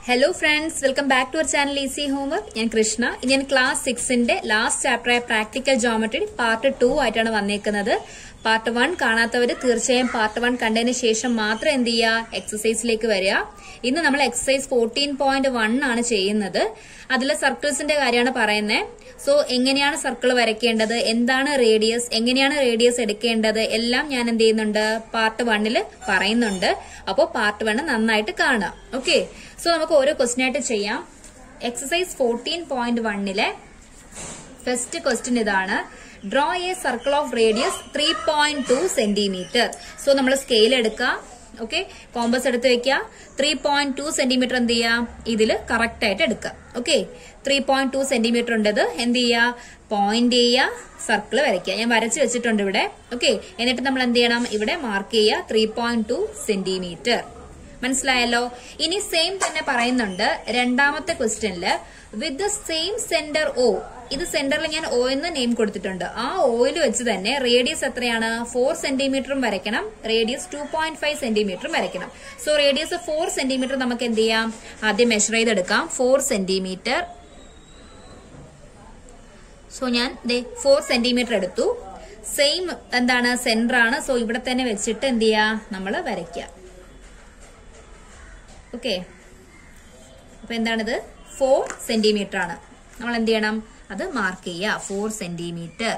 Hello friends welcome back to our channel easy homework ഞാൻ കൃഷ്ണ ഇനി ഞാൻ ക്ലാസ് സിക്സിന്റെ ലാസ്റ്റ് ചാപ്റ്ററായ പ്രാക്ടിക്കൽ ജോമെട്രി പാർട്ട് ടു ആയിട്ടാണ് വന്നേക്കുന്നത് പാർട്ട് വൺ കാണാത്തവർ തീർച്ചയായും പാർട്ട് വൺ കണ്ടതിന് ശേഷം മാത്രം എന്ത് ചെയ്യുക എക്സസൈസിലേക്ക് വരിക ഇന്ന് നമ്മൾ എക്സസൈസ് ഫോർട്ടീൻ പോയിന്റ് വൺ ആണ് ചെയ്യുന്നത് അതിലെ സർക്കിൾസിന്റെ കാര്യമാണ് പറയുന്നത് സോ എങ്ങനെയാണ് സർക്കിൾ വരയ്ക്കേണ്ടത് എന്താണ് റേഡിയസ് എങ്ങനെയാണ് റേഡിയസ് എടുക്കേണ്ടത് എല്ലാം ഞാൻ എന്ത് ചെയ്യുന്നുണ്ട് പാർട്ട് വണ്ണില് പറയുന്നുണ്ട് അപ്പോൾ പാർട്ട് വൺ നന്നായിട്ട് കാണാം ഓക്കെ സോ നമുക്ക് ഓരോ ക്വസ്റ്റ്യൻ ആയിട്ട് ചെയ്യാം എക്സസൈസ് ഫോർട്ടീൻ പോയിന്റ് വണ്ണിലെ ഫസ്റ്റ് ക്വസ്റ്റ്യൻ ഇതാണ് draw a circle of radius three point two centimetre so നമ്മൾ സ്കെയിൽ എടുക്കുക ഓക്കെ കോമ്പസ് എടുത്ത് വെക്കുക ത്രീ പോയിന്റ് ടു സെന്റിമീറ്റർ എന്ത് ചെയ്യാം ഇതിൽ കറക്റ്റ് ആയിട്ട് എടുക്കുക okay three point two centimetre ഉണ്ടത് എന്ത് ചെയ്യുക പോയിന്റ് ചെയ്യുക സർക്കിൾ വരയ്ക്കുക ഞാൻ വരച്ച് വെച്ചിട്ടുണ്ട് ഇവിടെ ഓക്കെ എന്നിട്ട് നമ്മൾ എന്ത് ചെയ്യണം ഇവിടെ മാർക്ക് ചെയ്യുക ത്രീ പോയിന്റ് ടു സെന്റിമീറ്റർ മനസ്സിലായല്ലോ ഇനി സെയിം തന്നെ പറയുന്നുണ്ട് രണ്ടാമത്തെ ക്വസ്റ്റ്യനില് with the same centre O ഇത് സെന്ററിൽ ഞാൻ ഒ എന്ന് നെയിം കൊടുത്തിട്ടുണ്ട് ആ ഓയിൽ വെച്ച് തന്നെ റേഡിയസ് എത്രയാണ് ഫോർ സെന്റിമീറ്ററും വരയ്ക്കണം റേഡിയസ് ടു പോയിന്റ് ഫൈവ് സെന്റിമീറ്ററും വരയ്ക്കണം സോ റേഡിയസ് ഫോർ സെന്റിമീറ്റർ നമുക്ക് എന്ത് ചെയ്യാം ആദ്യം മെഷർ ചെയ്തെടുക്കാം ഫോർ സെന്റിമീറ്റർ സോ ഞാൻ ഫോർ സെന്റിമീറ്റർ എടുത്തു സെയിം എന്താണ് സെന്റർ ആണ് സോ ഇവിടെ തന്നെ വെച്ചിട്ട് എന്ത് ചെയ്യാ നമ്മൾ വരയ്ക്കുക ഓക്കെ അപ്പൊ എന്താണിത് ഫോർ സെന്റിമീറ്റർ ആണ് നമ്മൾ എന്ത് ചെയ്യണം അത് മാർക്ക് ചെയ്യുക ഫോർ സെന്റിമീറ്റർ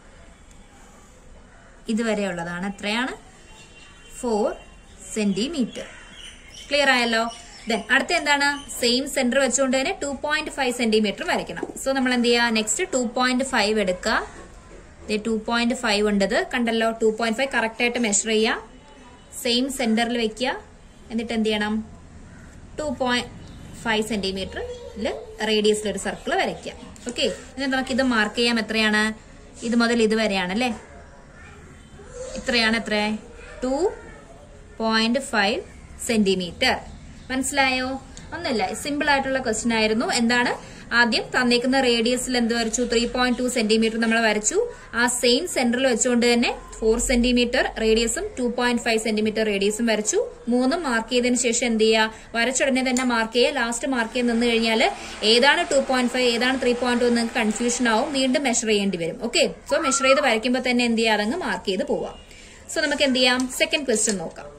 ഇതുവരെയുള്ളതാണ് എത്രയാണ് ഫോർ സെന്റിമീറ്റർ ക്ലിയർ ആയല്ലോ ദെൻ അടുത്ത എന്താണ് സെയിം സെന്റർ വെച്ചുകൊണ്ട് തന്നെ ടു പോയിന്റ് ഫൈവ് സെന്റിമീറ്റർ വരയ്ക്കണം സോ നമ്മൾ എന്ത് ചെയ്യുക നെക്സ്റ്റ് ടു പോയിന്റ് ഫൈവ് എടുക്കുക ടു പോയിന്റ് ഫൈവ് ഉണ്ടത് കണ്ടല്ലോ ടു പോയിന്റ് ഫൈവ് കറക്റ്റ് ആയിട്ട് മെഷർ ചെയ്യുക സെയിം സെന്ററിൽ വെക്കുക എന്നിട്ട് എന്ത് ചെയ്യണം ടു പോയിന്റ് ഫൈവ് സെന്റിമീറ്ററിൽ റേഡിയസിൽ ഒരു സർക്കിൾ വരയ്ക്കുക ഓക്കെ എന്നിട്ട് നമുക്ക് ഇത് മാർക്ക് ചെയ്യാം എത്രയാണ് ഇത് മുതൽ ഇത് വരെയാണ് അല്ലേ ഇത്രയാണ് എത്ര ടു പോയിന്റ് ഫൈവ് സെന്റിമീറ്റർ മനസ്സിലായോ ഒന്നുമില്ല സിമ്പിൾ ആയിട്ടുള്ള ക്വസ്റ്റ്യൻ ആയിരുന്നു എന്താണ് ആദ്യം തന്നേക്കുന്ന റേഡിയസിൽ എന്ത് വരച്ചു ത്രീ പോയിന്റ് ടു സെന്റിമീറ്റർ നമ്മൾ വരച്ചു ആ സെയിം സെന്ററിൽ വെച്ചുകൊണ്ട് തന്നെ ഫോർ സെന്റിമീറ്റർ റേഡിയസും ടു പോയിന്റ് ഫൈവ് സെന്റിമീറ്റർ റേഡിയസും വരച്ചു മൂന്നും മാർക്ക് ചെയ്തതിന് ശേഷം എന്ത് ചെയ്യുക വരച്ചുടനെ തന്നെ മാർക്ക് ചെയ്യുക ലാസ്റ്റ് മാർക്ക് ചെയ്ത് നിന്ന് കഴിഞ്ഞാൽ ഏതാണ് ടു പോയിന്റ് ഫൈവ് ഏതാണ് ത്രീ പോയിന്റ് ടു നിങ്ങൾക്ക് കൺഫ്യൂഷൻ ആവും വീണ്ടും മെഷർ ചെയ്യേണ്ടി വരും ഓക്കെ സോ മെഷർ ചെയ്ത് വരയ്ക്കുമ്പോൾ തന്നെ എന്ത് ചെയ്യുക അതങ്ങ് മാർക്ക് ചെയ്ത് പോവാം സോ നമുക്ക് എന്ത് ചെയ്യാം സെക്കൻഡ് ക്വസ്റ്റ്യൻ നോക്കാം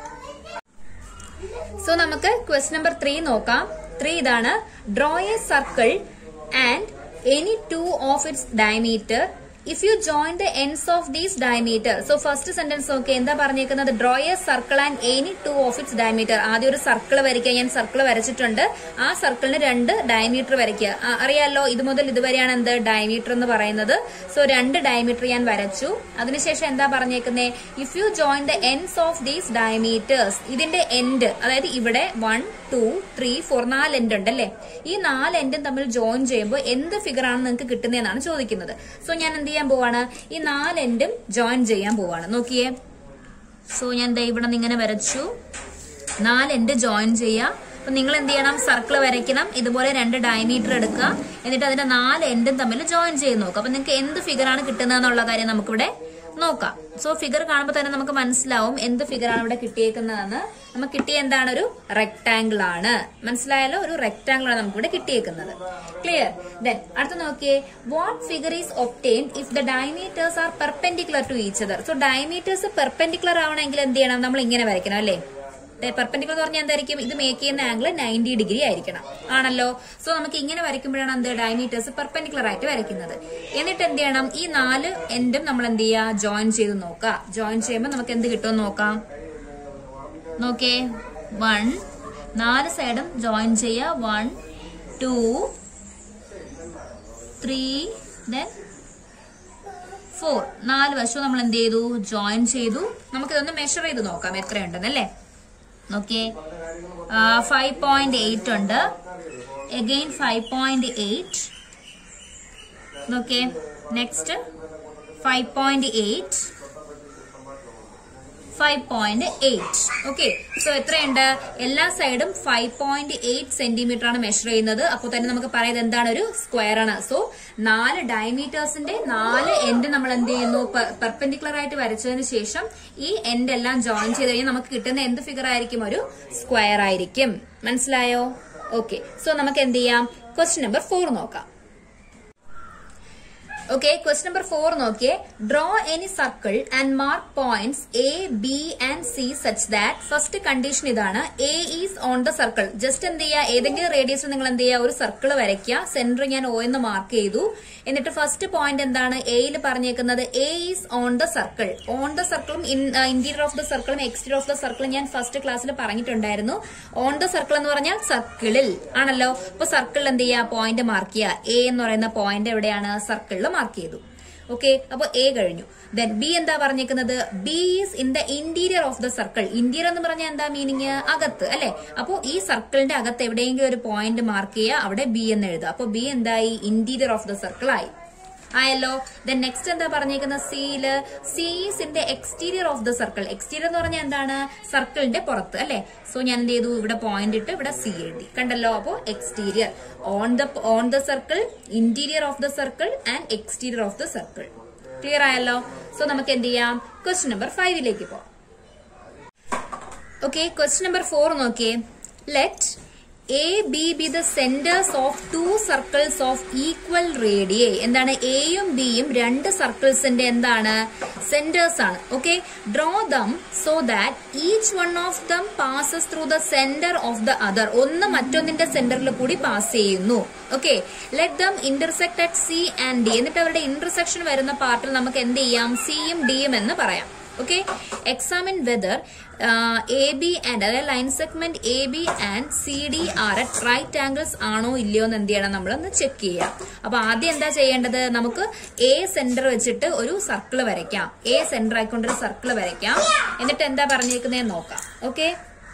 സോ നമുക്ക് ക്വസ്റ്റ്യൻ നമ്പർ ത്രീ നോക്കാം ത്രീ ഇതാണ് draw a circle and any two of its diameter if you join the ends of these diameter so first sentence നോക്കി എന്താ പറഞ്ഞേക്കുന്നത് draw a circle and any two of its diameter ആദ്യം ഒരു സർക്കിൾ വരയ്ക്കുക ഞാൻ സർക്കിൾ വരച്ചിട്ടുണ്ട് ആ സർക്കിളിന് രണ്ട് ഡയമീറ്റർ വരയ്ക്കുക ആ, അറിയാലോ ഇത് മുതൽ ഇതുവരെയാണ് എന്ത് ഡയമീറ്റർ എന്ന് പറയുന്നത് സോ രണ്ട് ഡയമീറ്റർ ഞാൻ വരച്ചു അതിനുശേഷം എന്താ പറഞ്ഞേക്കുന്നത് if you join the ends of these diameters ഇതിന്റെ എൻഡ് അതായത് ഇവിടെ വൺ ടു ത്രീ ഫോർ നാല് എൻഡ് ഉണ്ട് അല്ലേ ഈ നാല് എൻഡും തമ്മിൽ ജോയിൻ ചെയ്യുമ്പോൾ എന്ത് ഫിഗർ ആണ് നിങ്ങൾക്ക് കിട്ടുന്നതെന്നാണ് ചോദിക്കുന്നത് സോ ഞാൻ എന്ത് ചെയ്യാൻ പോവാണ് ഈ നാല് എൻഡും ജോയിൻ ചെയ്യാൻ പോവാണ് നോക്കിയേ സോ ഞാൻ ദേ ഇവിടെ നിന്ന് ഇങ്ങനെ വരച്ചു നാല് എൻഡ് ജോയിൻ ചെയ്യുക അപ്പൊ നിങ്ങൾ എന്ത് ചെയ്യണം സർക്കിൾ വരയ്ക്കണം ഇതുപോലെ രണ്ട് ഡയമീറ്റർ എടുക്കുക എന്നിട്ട് അതിന്റെ നാല് എൻഡും തമ്മിൽ ജോയിൻ ചെയ്ത് നോക്കുക അപ്പൊ നിങ്ങൾക്ക് എന്ത് ഫിഗർ ആണ് കിട്ടുന്നതെന്നുള്ള കാര്യം നമുക്കിവിടെ നോക്കാം സോ ഫിഗർ കാണുമ്പോൾ തന്നെ നമുക്ക് മനസ്സിലാവും എന്ത് ഫിഗർ ആണ് ഇവിടെ കിട്ടിയേക്കുന്നതെന്ന് നമുക്ക് കിട്ടിയ എന്താണ് ഒരു റെക്ടാംഗിൾ ആണ് മനസ്സിലായല്ലോ ഒരു റെക്ടാംഗിൾ ആണ് നമുക്ക് ഇവിടെ കിട്ടിയേക്കുന്നത് ക്ലിയർ ദെൻ അടുത്ത നോക്കിയേ what figure is obtain if the diameters are perpendicular to each other so diameters perpendicular ആവണമെങ്കിൽ എന്ത് ചെയ്യണം നമ്മൾ ഇങ്ങനെ വരയ്ക്കണം അല്ലേ പെർപെൻഡിക്കുലർ എന്ന് പറഞ്ഞാൽ എന്തായിരിക്കും ഇത് മേക്ക് ചെയ്യുന്ന ആംഗിൾ നയൻറ്റി ഡിഗ്രി ആയിരിക്കണം ആണല്ലോ സോ നമുക്ക് ഇങ്ങനെ വരയ്ക്കുമ്പോഴാണ് എന്ത് ഡയമീറ്റേഴ്സ് പെർപെൻഡിക്കുലർ ആയിട്ട് വരയ്ക്കുന്നത് എന്നിട്ട് എന്ത് ചെയ്യണം ഈ നാല് എൻഡും നമ്മൾ എന്ത് ചെയ്യുക ജോയിൻ ചെയ്ത് നോക്കാം ജോയിൻ ചെയ്യുമ്പോൾ നമുക്ക് എന്ത് കിട്ടുമെന്ന് നോക്കാം നോക്കേ വൺ നാല് സൈഡും ജോയിൻ ചെയ്യുക one two three then four നാല് വശവും നമ്മൾ എന്ത് ചെയ്തു ജോയിൻ ചെയ്തു നമുക്കിതൊന്ന് മെഷർ ചെയ്ത് നോക്കാം എത്രയുണ്ടെന്നല്ലേ നോക്കിയേ ഫൈവ് പോയിന്റ് എയ്റ്റ് ഉണ്ട് എഗെയിൻ ഫൈവ് പോയിന്റ് എയ്റ്റ് നോക്കിയേ next five point eight five point eight okay so എത്രയുണ്ട് എല്ലാ സൈഡും ഫൈവ് പോയിന്റ് എയ്റ്റ് സെന്റിമീറ്റർ ആണ് മെഷർ ചെയ്യുന്നത് അപ്പോൾ തന്നെ നമുക്ക് പറയുന്നത് എന്താണ് ഒരു സ്ക്വയർ ആണ് സോ നാല് ഡയമീറ്റേഴ്സിന്റെ നാല് എൻഡ് നമ്മൾ എന്ത് ചെയ്യുന്നു പെർപെൻഡിക്കുലർ ആയിട്ട് വരച്ചതിന് ശേഷം ഈ എൻഡ് എല്ലാം ജോയിൻ ചെയ്ത് കഴിഞ്ഞാൽ നമുക്ക് കിട്ടുന്ന എന്ത് ഫിഗർ ആയിരിക്കും ഒരു സ്ക്വയർ ആയിരിക്കും മനസ്സിലായോ ഓക്കെ സോ നമുക്ക് എന്ത് ചെയ്യാം ക്വസ്റ്റ്യൻ നമ്പർ ഫോർ നോക്കാം ഓക്കെ ക്വസ്റ്റ്യൻ നമ്പർ ഫോർ നോക്കിയേ draw any circle and mark points A B and C such that first condition ഇതാണ് A is on the circle just എന്ത് ചെയ്യുക ഏതെങ്കിലും റേഡിയസിൽ നിങ്ങൾ എന്ത് ചെയ്യുക ഒരു സർക്കിൾ വരയ്ക്കുക സെന്റർ ഞാൻ ഒ എന്ന് മാർക്ക് ചെയ്തു എന്നിട്ട് ഫസ്റ്റ് പോയിന്റ് എന്താണ് എയിൽ പറഞ്ഞേക്കുന്നത് A is on the circle on the സർക്കിളും ഇന്റീരിയർ ഓഫ് ദ സർക്കിളും എക്സ്റ്റീരിയർ ഓഫ് ദ സർക്കിളും ഞാൻ ഫസ്റ്റ് ക്ലാസ്സിൽ പറഞ്ഞിട്ടുണ്ടായിരുന്നു ഓൺ ദ സർക്കിൾ എന്ന് പറഞ്ഞാൽ സർക്കിളിൽ ആണല്ലോ അപ്പൊ സർക്കിളിൽ എന്ത് ചെയ്യുക പോയിന്റ് മാർക്ക് ചെയ്യുക എ എന്ന് പറയുന്ന പോയിന്റ് എവിടെയാണ് സർക്കിളിൽ മാർക്ക് ചെയ്തു ഓക്കെ അപ്പൊ എ കഴിഞ്ഞു ദെൻ ബി എന്താ പറഞ്ഞേക്കുന്നത് B is in the interior of the circle interior എന്ന് പറഞ്ഞാൽ എന്താ മീനിങ് അകത്ത് അല്ലെ അപ്പോ ഈ സർക്കിളിന്റെ അകത്ത് എവിടെയെങ്കിലും ഒരു പോയിന്റ് മാർക്ക് ചെയ്യുക അവിടെ ബി എന്ന് എഴുതുക അപ്പൊ ബി എന്തായി ഇന്റീരിയർ ഓഫ് ദ സർക്കിൾ ആയി ആയല്ലോ ദെൻ നെക്സ്റ്റ് എന്താ പറഞ്ഞേക്കുന്നത് സിയില് C is in the exterior of the circle exterior എന്ന് പറഞ്ഞാൽ എന്താണ് സർക്കിളിന്റെ പുറത്ത് അല്ലെ സോ ഞാൻ എന്ത് ചെയ്തു ഇവിടെ പോയിന്റ് ഇട്ട് ഇവിടെ സി എഴുതി കണ്ടല്ലോ അപ്പോ exterior on the on the circle interior of the circle and exterior of the circle clear ആയല്ലോ സോ നമുക്ക് എന്ത് ചെയ്യാം ക്വസ്റ്റ്യൻ നമ്പർ ഫൈവിലേക്ക് പോവാം ഓക്കെ ക്വസ്റ്റ്യൻ നമ്പർ ഫോർ നോക്കിയേ let A B be the centres of two circles of equal radii എന്താണ് എയും ബിയും രണ്ട് സർക്കിൾസിന്റെ എന്താണ് സെന്റേഴ്സ് ആണ് okay draw them so that each one of them passes through the centre of the other ഒന്ന് മറ്റൊന്നിന്റെ സെന്ററിൽ കൂടി പാസ് ചെയ്യുന്നു okay let them intersect at C and D എന്നിട്ട് അവരുടെ ഇന്റർസെക്ഷൻ വരുന്ന പാർട്ടിൽ നമുക്ക് എന്ത് ചെയ്യാം സിയും ഡിയും എന്ന് പറയാം okay examine whether A B and അതായത് line segment A B and C D are at right angles ആണോ ഇല്ലയോ എന്ന് എന്ത് ചെയ്യണം നമ്മളൊന്ന് ചെക്ക് ചെയ്യാം അപ്പൊ ആദ്യം എന്താ ചെയ്യേണ്ടത് നമുക്ക് എ സെന്റർ വെച്ചിട്ട് ഒരു സർക്കിൾ വരയ്ക്കാം എ സെന്റർ ആയിക്കൊണ്ടൊരു സർക്കിൾ വരയ്ക്കാം എന്നിട്ട് എന്താ പറഞ്ഞേക്കുന്നതെന്ന് നോക്കാം ഓക്കെ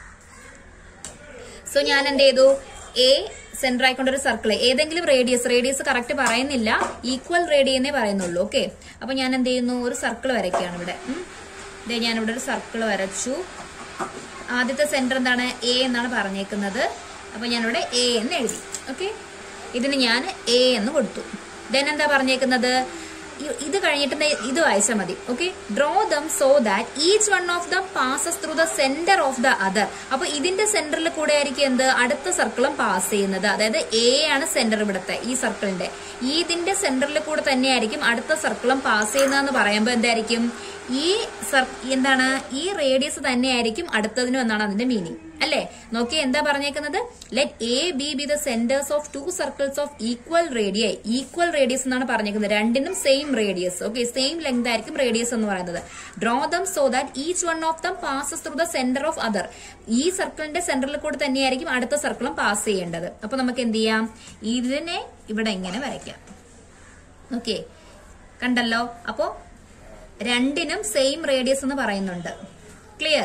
സോ ഞാൻ എന്ത് ചെയ്തു എ സെന്റർ ആയിക്കൊണ്ട് ഒരു സർക്കിൾ ഏതെങ്കിലും റേഡിയസ് റേഡിയസ് കറക്റ്റ് പറയുന്നില്ല ഈക്വൽ റേഡിയെന്നേ പറയുന്നുള്ളൂ ഓക്കെ അപ്പൊ ഞാൻ എന്ത് ചെയ്യുന്നു ഒരു സർക്കിൾ വരയ്ക്കുകയാണ് ഇവിടെ ഉം. ദേ ഞാൻ ഇവിടെ ഒരു സർക്കിൾ വരച്ചു ആദ്യത്തെ സെന്റർ എന്താണ് എ എന്നാണ് പറഞ്ഞേക്കുന്നത് അപ്പൊ ഞാനിവിടെ എ എന്ന് എഴുതി ഓക്കെ ഇതിന് ഞാൻ എ എന്ന് കൊടുത്തു ദെൻ എന്താ പറഞ്ഞേക്കുന്നത് ഇ- ഇത് കഴിഞ്ഞിട്ട് ദേ ഇത് വായിച്ചാൽ മതി okay draw them so that each one of them passes through the centre of the other അപ്പൊ ഇതിന്റെ സെന്ററിൽ കൂടെ ആയിരിക്കും എന്ത് അടുത്ത സർക്കിളും പാസ് ചെയ്യുന്നത് അതായത് എ ആണ് സെന്റർ ഇവിടുത്തെ ഈ സർക്കിളിന്റെ ഈ ഇതിന്റെ സെന്ററിൽ കൂടെ തന്നെയായിരിക്കും അടുത്ത സർക്കിളും പാസ് ചെയ്യുന്നതെന്ന് പറയുമ്പോൾ എന്തായിരിക്കും ഈ സർ എന്താണ് ഈ റേഡിയസ് തന്നെയായിരിക്കും അടുത്തതിനും എന്നാണ് അതിന്റെ മീനിങ് അല്ലേ നോക്കി എന്താ പറഞ്ഞേക്കുന്നത് let A B be the centres of two circles of equal radii equal radius എന്നാണ് പറഞ്ഞേക്കുന്നത് രണ്ടിനും same radius okay same length ആയിരിക്കും റേഡിയസ് എന്ന് പറയുന്നത് draw them so that each one of them passes through the centre of other ഈ സർക്കിളിന്റെ സെന്ററിൽ കൂടെ തന്നെയായിരിക്കും അടുത്ത സർക്കിളും പാസ് ചെയ്യേണ്ടത് അപ്പൊ നമുക്ക് എന്ത് ചെയ്യാം ഇതിനെ ഇവിടെ ഇങ്ങനെ വരയ്ക്കാം ഓക്കെ കണ്ടല്ലോ അപ്പോ രണ്ടിനും സെയിം റേഡിയസ് എന്ന് പറയുന്നുണ്ട് ക്ലിയർ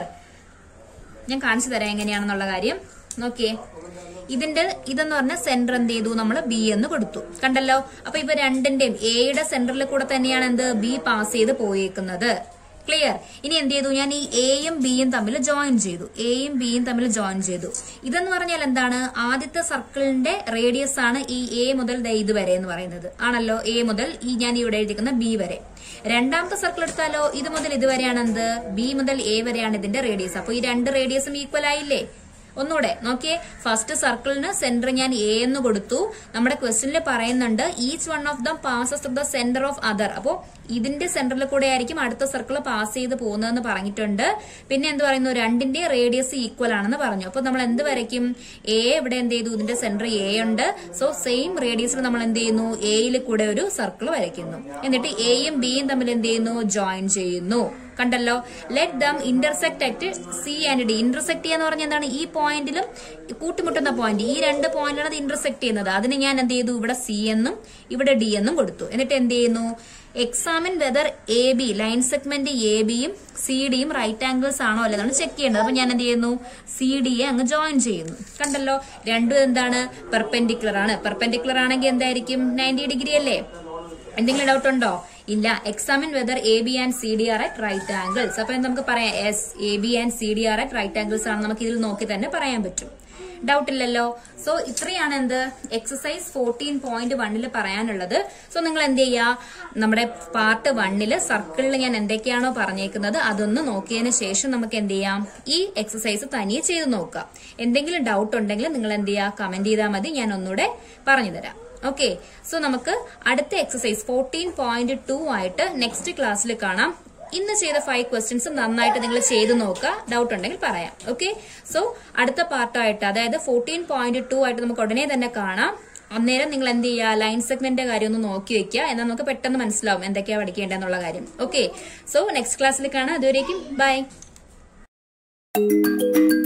ഞാൻ കാണിച്ചു തരാം എങ്ങനെയാണെന്നുള്ള കാര്യം നോക്കിയേ ഇതിന്റെ ഇതെന്ന് പറഞ്ഞ സെന്റർ എന്ത് ചെയ്തു നമ്മൾ ബി എന്ന് കൊടുത്തു കണ്ടല്ലോ അപ്പൊ ഇവ രണ്ടിന്റെയും എയുടെ സെന്ററിൽ കൂടെ തന്നെയാണ് എന്ത് ബി പാസ് ചെയ്ത് പോയേക്കുന്നത് ക്ലിയർ ഇനി എന്ത് ചെയ്തു ഞാൻ ഈ എയും ബിയും തമ്മിൽ ജോയിൻ ചെയ്തു എയും ബിയും തമ്മിൽ ജോയിൻ ചെയ്തു ഇതെന്ന് പറഞ്ഞാൽ എന്താണ് ആദ്യത്തെ സർക്കിളിന്റെ റേഡിയസ് ആണ് ഈ എ മുതൽ ദേ ഇത് വരെ എന്ന് പറയുന്നത് ആണല്ലോ എ മുതൽ ഈ ഞാൻ ഇവിടെ എഴുതിക്കുന്ന ബി വരെ രണ്ടാമത്തെ സർക്കിൾ എടുത്താലോ ഇത് മുതൽ ഇതുവരെയാണ് എന്ത് ബി മുതൽ എ വരെയാണ് ഇതിന്റെ റേഡിയസ് അപ്പൊ ഈ രണ്ട് റേഡിയസും ഈക്വൽ ആയില്ലേ ഒന്നുകൂടെ നോക്കിയേ ഫസ്റ്റ് സർക്കിളിന് സെന്റർ ഞാൻ എ എന്ന് കൊടുത്തു നമ്മുടെ ക്വസ്റ്റ്യനിൽ പറയുന്നുണ്ട് each one of them passes through the centre of other അപ്പോ ഇതിന്റെ സെന്ററിൽ കൂടെ ആയിരിക്കും അടുത്ത സർക്കിൾ പാസ് ചെയ്ത് പോകുന്നതെന്ന് പറഞ്ഞിട്ടുണ്ട് പിന്നെ എന്ത് പറയുന്നു രണ്ടിന്റെ റേഡിയസ് ഈക്വൽ ആണെന്ന് പറഞ്ഞു അപ്പൊ നമ്മൾ എന്ത് വരയ്ക്കും എ ഇവിടെ എന്ത് ചെയ്തു ഇതിന്റെ സെന്റർ എ ഉണ്ട് സോ സെയിം റേഡിയസിൽ നമ്മൾ എന്ത് ചെയ്യുന്നു എയിൽ കൂടെ ഒരു സർക്കിൾ വരയ്ക്കുന്നു എന്നിട്ട് എയും ബിയും തമ്മിൽ എന്ത് ചെയ്യുന്നു ജോയിൻ ചെയ്യുന്നു കണ്ടല്ലോ let them intersect at C and D intersect ചെയ്യാന്ന് പറഞ്ഞാൽ എന്താണ് ഈ പോയിന്റിലും കൂട്ടിമുട്ടുന്ന പോയിന്റ് ഈ രണ്ട് പോയിന്റാണ് അത് ഇന്റർസെക്ട് ചെയ്യുന്നത് അതിന് ഞാൻ എന്ത് ചെയ്തു ഇവിടെ സി എന്നും ഇവിടെ ഡി എന്നും കൊടുത്തു എന്നിട്ട് എന്ത് ചെയ്യുന്നു examine whether A B line segment A ബിയും സി ഡിയും റൈറ്റ് ആംഗിൾസ് ആണോ അല്ലേ എന്നാണ് ചെക്ക് ചെയ്യേണ്ടത് അപ്പൊ ഞാൻ എന്ത് ചെയ്യുന്നു സി ഡിയെ അങ്ങ് ജോയിൻ ചെയ്യുന്നു കണ്ടല്ലോ രണ്ടും എന്താണ് പെർപെൻഡിക്കുലർ ആണ് പെർപെൻഡിക്കുലർ ആണെങ്കിൽ എന്തായിരിക്കും നയൻറ്റി ഡിഗ്രി അല്ലേ എന്തെങ്കിലും ഡൗട്ട് ഉണ്ടോ ഇല്ല examine whether A B and C D are at right angles അപ്പൊ നമുക്ക് പറയാം as A B and C D are at right angles ആണ് നമുക്ക് ഇതിൽ നോക്കി തന്നെ പറയാൻ പറ്റും ഡൗട്ട് ഇല്ലല്ലോ സോ ഇത്രയാണ് എന്ത് എക്സസൈസ് ഫോർട്ടീൻ പോയിന്റ് വണ്ണിൽ പറയാനുള്ളത് സോ നിങ്ങൾ എന്ത് ചെയ്യുക നമ്മുടെ പാർട്ട് വണ്ണില് സർക്കിളിൽ ഞാൻ എന്തൊക്കെയാണോ പറഞ്ഞേക്കുന്നത് അതൊന്ന് നോക്കിയതിന് ശേഷം നമുക്ക് എന്ത് ചെയ്യാം ഈ എക്സസൈസ് തനിയെ ചെയ്ത് നോക്കാം എന്തെങ്കിലും ഡൗട്ട് ഉണ്ടെങ്കിൽ നിങ്ങൾ എന്ത് ചെയ്യുക കമന്റ് ചെയ്താൽ മതി ഞാൻ ഒന്നുകൂടെ പറഞ്ഞു തരാം ഓക്കെ സോ നമുക്ക് അടുത്ത എക്സസൈസ് ഫോർട്ടീൻ പോയിന്റ് ടു ആയിട്ട് നെക്സ്റ്റ് ക്ലാസ്സിൽ കാണാം ഇന്ന് ചെയ്ത ഫൈവ് ക്വസ്റ്റ്യൻസ് നന്നായിട്ട് നിങ്ങൾ ചെയ്ത് നോക്കുക ഡൗട്ട് ഉണ്ടെങ്കിൽ പറയാം ഓക്കെ സോ അടുത്ത പാർട്ടായിട്ട് അതായത് ഫോർട്ടീൻ പോയിന്റ് ടു ആയിട്ട് നമുക്ക് ഉടനെ തന്നെ കാണാം അന്നേരം നിങ്ങൾ എന്ത് ചെയ്യുക ലൈൻ സെഗ്മെന്റിന്റെ കാര്യം ഒന്ന് നോക്കി വെക്കുക എന്നാൽ നമുക്ക് പെട്ടെന്ന് മനസ്സിലാവും എന്തൊക്കെയാ പഠിക്കേണ്ടതെന്നുള്ള കാര്യം ഓക്കെ സോ നെക്സ്റ്റ് ക്ലാസ്സിൽ കാണാം അതുവരേക്കും ബൈ